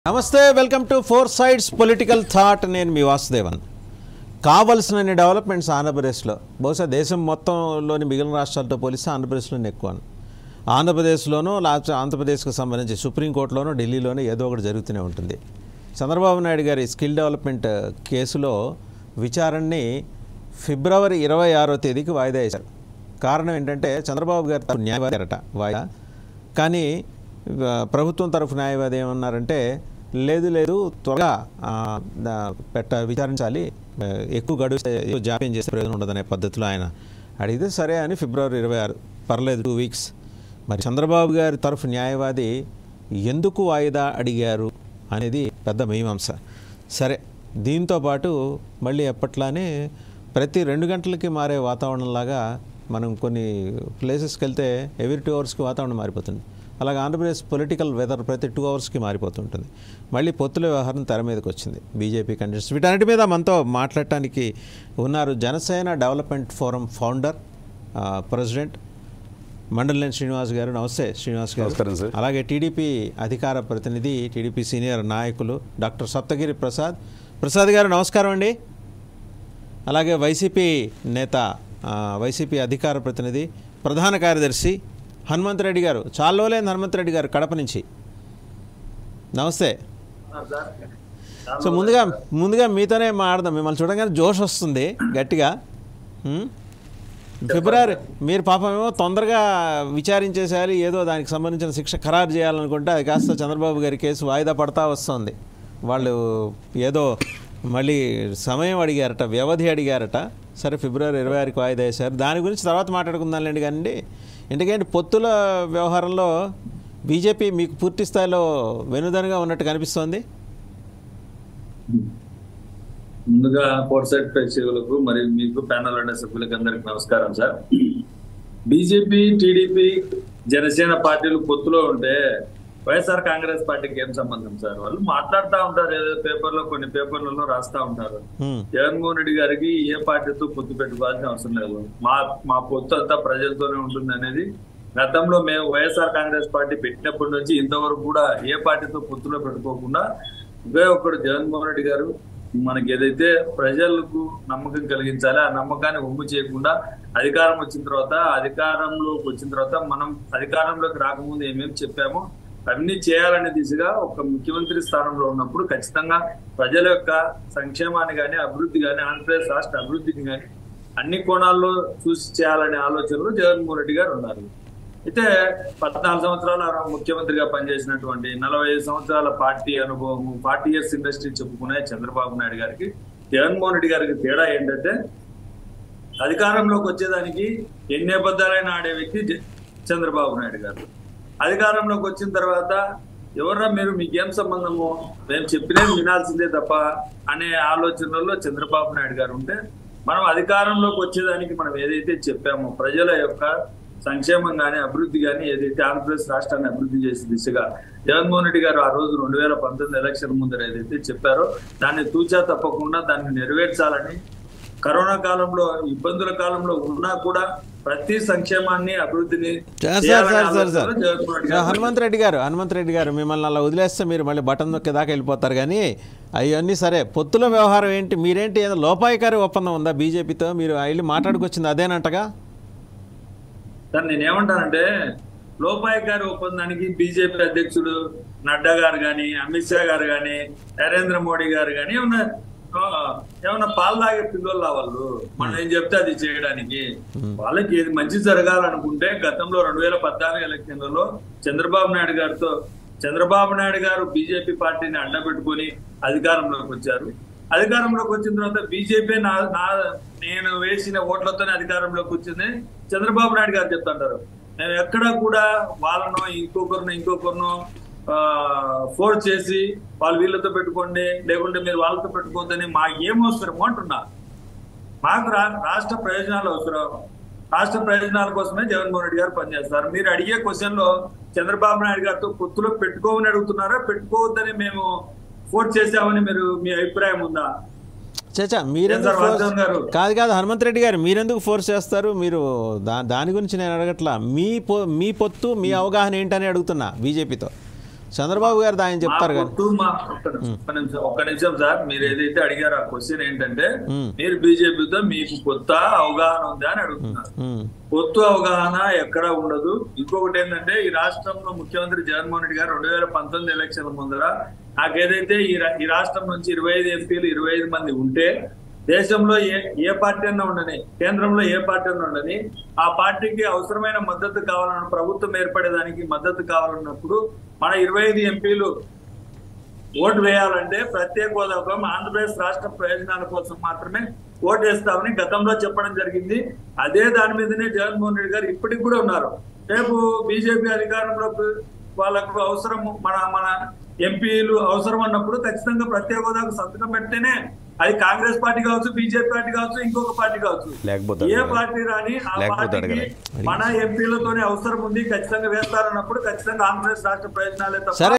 నమస్తే welcome to four sides political thought నేను మీ వాసుదేవన్ కావలసిన డెవలప్మెంట్స్ ఆంధ్రప్రదేశ్లో బహుశా దేశం మొత్తంలోని మిగిలిన రాష్ట్రాలతో పోలిస్తే ఆంధ్రప్రదేశ్లోనే ఎక్కువ ఆంధ్రప్రదేశ్లోనూ లేకపోతే ఆంధ్రప్రదేశ్కి సంబంధించి సుప్రీంకోర్టులోనూ ఢిల్లీలోనూ ఏదో ఒకటి జరుగుతూనే ఉంటుంది చంద్రబాబు నాయుడు గారి స్కిల్ డెవలప్మెంట్ కేసులో విచారణని ఫిబ్రవరి ఇరవై ఆరో తేదీకి వాయిదా వేశారు కారణం ఏంటంటే చంద్రబాబు గారి తరపు న్యాయవాది అరట వాయిదా కానీ ఆ, ప్రభుత్వం తరఫు న్యాయవాది ఏమన్నారంటే లేదు లేదు త్వరగా ఆ, దా- పెట్ట విచారించాలి ఆ, ఎక్కువ గడువు ఇస్తే ఎక్కువ జాప్యం చేస్తే ప్రయోజనం ఉండదనే పద్ధతిలో ఆయన అడిగితే సరే అని ఫిబ్రవరి ఇరవై ఆరు పర్లేదు టూ వీక్స్ మరి చంద్రబాబు గారి తరఫు న్యాయవాది ఎందుకు వాయిదా అడిగారు అనేది పెద్ద మీమాంస సరే దీంతో పాటు మళ్ళీ ఎప్పట్లానే ప్రతి రెండు గంటలకి మారే వాతావరణంలాగా మనం కొన్ని ప్లేసెస్కి వెళ్తే ఎవ్రీ టూ అవర్స్కి వాతావరణం మారిపోతుంది అలాగే ఆంధ్రప్రదేశ్ పొలిటికల్ వెదర్ ప్రతి టూ అవర్స్కి మారిపోతుంటుంది మళ్ళీ పొత్తుల వ్యవహారం తెర మీదకి వచ్చింది బీజేపీ కంటెస్ట్ వీటన్నిటి మీద మనతో మాట్లాడటానికి ఉన్నారు జనసేన డెవలప్మెంట్ ఫోరం ఫౌండర్ ఆ, ప్రెసిడెంట్ మండలినేని శ్రీనివాస్ గారు నమస్తే శ్రీనివాస్ గారు నమస్కారం సార్. అలాగే టీడీపీ అధికార ప్రతినిధి టీడీపీ సీనియర్ నాయకులు డాక్టర్ సప్తగిరి ప్రసాద్ ప్రసాద్ గారు నమస్కారం అండి అలాగే వైసీపీ నేత ఆ, వైసీపీ అధికార ప్రతినిధి ప్రధాన కార్యదర్శి హనుమంత్ రెడ్డి గారు చాలోలేని హనుమంత్ రెడ్డి గారు కడప నుంచి నమస్తే సో ముందుగా ముందుగా మీతోనే మాట్లాడదాం మిమ్మల్ని చూడగానే జోష్ వస్తుంది గట్టిగా హ్మ్? ఫిబ్రవరి మీరు పాపమేమో తొందరగా విచారించేసేయాలి ఏదో దానికి సంబంధించిన శిక్ష ఖరారు చేయాలనుకుంటే అది కాస్త చంద్రబాబు గారి కేసు వాయిదా పడతా వస్తుంది వాళ్ళు ఏదో మళ్ళీ సమయం అడిగారట వ్యవధి అడిగారట సరే ఫిబ్రవరి ఇరవై ఆరుకి వాయిదా వేశారు దాని గురించి తర్వాత మాట్లాడుకుందాంలేండి కానీ ఎందుకంటే పొత్తుల వ్యవహారంలో బీజేపీ మీకు పూర్తి స్థాయిలో వెనుదనుగా ఉన్నట్టు కనిపిస్తోంది ముందుగా ఫోర్ సైడ్ ప్రేక్షకులకు మరియు మీకు ప్యానల్ ఉండే సభ్యులకు అందరికి నమస్కారం సార్ బీజేపీ టీడీపీ జనసేన పార్టీలు పొత్తులో ఉంటే వైఎస్ఆర్ కాంగ్రెస్ పార్టీకి ఏం సంబంధం సార్ వాళ్ళు మాట్లాడుతూ ఉంటారు ఏదో పేపర్లో కొన్ని పేపర్లలో రాస్తా ఉంటారు హ్మ్. జగన్మోహన్ రెడ్డి గారికి ఏ పార్టీతో పొత్తు పెట్టుకోవాల్సిన అవసరం లేదు మా మా పొత్తు అంతా ప్రజలతోనే ఉంటుంది అనేది గతంలో మేము వైఎస్ఆర్ కాంగ్రెస్ పార్టీ పెట్టినప్పటి నుంచి ఇంతవరకు కూడా ఏ పార్టీతో పొత్తులో పెట్టుకోకుండా ఒకే ఒక్కడు జగన్మోహన్ రెడ్డి గారు మనకి ఏదైతే ప్రజలకు నమ్మకం కలిగించాలి ఆ నమ్మకాన్ని ఒమ్ము చేయకుండా అధికారం వచ్చిన తర్వాత అధికారంలోకి వచ్చిన తర్వాత మనం అధికారంలోకి రాకముందు ఏమేమి చెప్పామో అవన్నీ చేయాలనే దిశగా ఒక ముఖ్యమంత్రి స్థానంలో ఉన్నప్పుడు ఖచ్చితంగా ప్రజల యొక్క సంక్షేమాన్ని కానీ అభివృద్ధి కానీ ఆంధ్రప్రదేశ్ రాష్ట్ర అభివృద్ధిని కానీ అన్ని కోణాల్లో చూసి చేయాలనే ఆలోచనలో జగన్మోహన్ రెడ్డి గారు ఉన్నారు అయితే పద్నాలుగు సంవత్సరాలు ఆయన ముఖ్యమంత్రిగా పనిచేసినటువంటి నలభై ఐదు సంవత్సరాల పార్టీ అనుభవం ఫార్టీ ఇయర్స్ ఇండస్ట్రీ చెప్పుకునే చంద్రబాబు నాయుడు గారికి జగన్మోహన్ రెడ్డి గారికి తేడా ఏంటంటే అధికారంలోకి వచ్చేదానికి ఎన్ని అబద్ధాలైనా ఆడే వ్యక్తి జ- చంద్రబాబు నాయుడు గారు అధికారంలోకి వచ్చిన తర్వాత ఎవర్రా మీరు మీకేం సంబంధము మేము చెప్పినది వినాల్సిందే తప్ప అనే ఆలోచనలో చంద్రబాబు నాయుడు గారు ఉంటే మనం అధికారంలోకి వచ్చేదానికి మనం ఏదైతే చెప్పామో ప్రజల యొక్క సంక్షేమం కానీ అభివృద్ధి కానీ ఏదైతే ఆంధ్రప్రదేశ్ రాష్ట్రాన్ని అభివృద్ధి చేసే దిశగా జగన్మోహన్ రెడ్డి గారు ఆ రోజు రెండు వేల పంతొమ్మిది ఎలక్షన్ ముందర ఏదైతే చెప్పారో దాన్ని తూచా తప్పకుండా దాన్ని నెరవేర్చాలని కరోనా కాలంలో ఇబ్బందుల కాలంలో ఉన్నా కూడా ప్రతి సంక్షేమాన్ని అభివృద్ధిని సార్ చేయాలనే సార్ సార్ సార్ ఆలోచనలో జగన్మోహన్ రెడ్డి గారు హనుమంత్ రెడ్డి గారు హనుమంత్ రెడ్డి గారు మిమ్మల్ని అలా వదిలేస్తే మీరు మళ్ళీ బటన్ నొక్కే దాకా వెళ్ళిపోతారు కానీ అవన్నీ సరే పొత్తుల వ్యవహారం ఏంటి మీరేంటి ఏదో లోపాయికారి ఒప్పందం ఉందా బీజేపీతో మీరు వెళ్ళి మాట్లాడుకొచ్చింది అదేనంటగా సార్ నేనేమంటానంటే లోపాయకారి ఒప్పందానికి బీజేపీ అధ్యక్షుడు నడ్డా గారు కానీ అమిత్ షా గారు కానీ నరేంద్ర మోడీ గారు కానీ ఏమన్నా ఆ, ఏమన్నా పాలు తాగే పిల్లలు వాళ్ళు మనం ఏం చెప్తే అది చేయడానికి వాళ్ళకి ఏది మంచి జరగాలనుకుంటే గతంలో రెండు వేల పద్నాలుగు ఎలక్షన్లలో చంద్రబాబు నాయుడు గారితో చంద్రబాబు నాయుడు గారు బీజేపీ పార్టీని అండబెట్టుకొని అధికారంలోకి వచ్చారు అధికారంలోకి వచ్చిన తర్వాత బీజేపీ నా నా నేను వేసిన ఓట్లతోనే అధికారంలోకి వచ్చింది చంద్రబాబు నాయుడు గారు చెప్తుంటారు మేము ఎక్కడ కూడా వాళ్ళను ఇంకొకరిని ఇంకొకరిను ఫోర్స్ చేసి వాళ్ళు వీళ్ళతో పెట్టుకోండి లేకుంటే మీరు వాళ్ళతో పెట్టుకోవద్దని మాకు ఏం అవసరం అంటున్నా మాకు రా- రాష్ట్ర ప్రయోజనాలు అవసరం రాష్ట్ర ప్రయోజనాల కోసమే జగన్మోహన్ రెడ్డి గారు పనిచేస్తారు మీరు అడిగే క్వశ్చన్ లో చంద్రబాబు నాయుడు గారితో పొత్తులో పెట్టుకోమని అడుగుతున్నారా పెట్టుకోవద్దని మేము ఫోర్స్ చేశామని మీరు మీ అభిప్రాయం ఉందా చచ్చా మీరెందుకు సార్, ఫోర్స్ వాసుదేవన్ గారు? కాదు కాదు హనుమంత్ రెడ్డి గారు మీరెందుకు ఫోర్స్ చేస్తారు మీరు దా దాని గురించి నేను అడగట్లా మీ పొ మీ పొత్తు మీ అవగాహన ఏంటని అడుగుతున్నా బీజేపీతో చంద్రబాబు గారు ఆయన చెప్తారు మా కానీ పొత్తు మా ఒక్క నిమిషం, ఒక్క నిమిషం ఒక్క నిమిషం సార్ మీరు ఏదైతే అడిగారో ఆ క్వశ్చన్ ఏంటంటే మ్మ్. మీరు బీజేపీతో మీకు కొత్త అవగాహన ఉందా అని అడుగుతున్నారు ఉమ్, పొత్తు అవగాహన ఎక్కడ ఉండదు ఇంకొకటి ఏంటంటే ఈ రాష్ట్రంలో ముఖ్యమంత్రి జగన్మోహన్ రెడ్డి గారు రెండు వేల పంతొమ్మిది ఎలక్షన్ ముందర నాకేదైతే ఈ రా- ఈ రాష్ట్రం నుంచి ఇరవై ఐదు ఎంపీలు ఇరవై ఐదు మంది ఉంటే దేశంలో ఏ ఏ పార్టీ అన్నా ఉండని కేంద్రంలో ఏ పార్టీ అన్నా ఉండని ఆ పార్టీకి అవసరమైన మద్దతు కావాలన్న ప్రభుత్వం ఏర్పడేదానికి మద్దతు కావాలన్నప్పుడు మన ఇరవై ఐదు ఎంపీలు ఓటు వేయాలంటే ప్రత్యేక హోదా కోసం ఆంధ్రప్రదేశ్ రాష్ట్ర ప్రయోజనాల కోసం మాత్రమే ఓటు వేస్తామని గతంలో చెప్పడం జరిగింది అదే దాని మీదనే జగన్మోహన్ రెడ్డి గారు ఇప్పటికి కూడా ఉన్నారు రేపు బీజేపీ అధికారంలోకి వాళ్ళకు అవసరం మన మన ఎంపీలు అవసరం అన్నప్పుడు ఖచ్చితంగా ప్రత్యేక హోదాకు సంతకం పెడితేనే అది కాంగ్రెస్ పార్టీ కావచ్చు బీజేపీ పార్టీ కావచ్చు ఇంకొక పార్టీ కావచ్చు లేకపోతే ఏ అడగలేదు. పార్టీ రాని ఆ లేకపోతే పార్టీకి అడగలేదు. మన ఎంపీలతోనే అవసరం ఉంది ఖచ్చితంగా వేస్తారన్నప్పుడు ఖచ్చితంగా ఆంధ్రప్రదేశ్ రాష్ట్ర ప్రయోజనాలే తప్ప సరే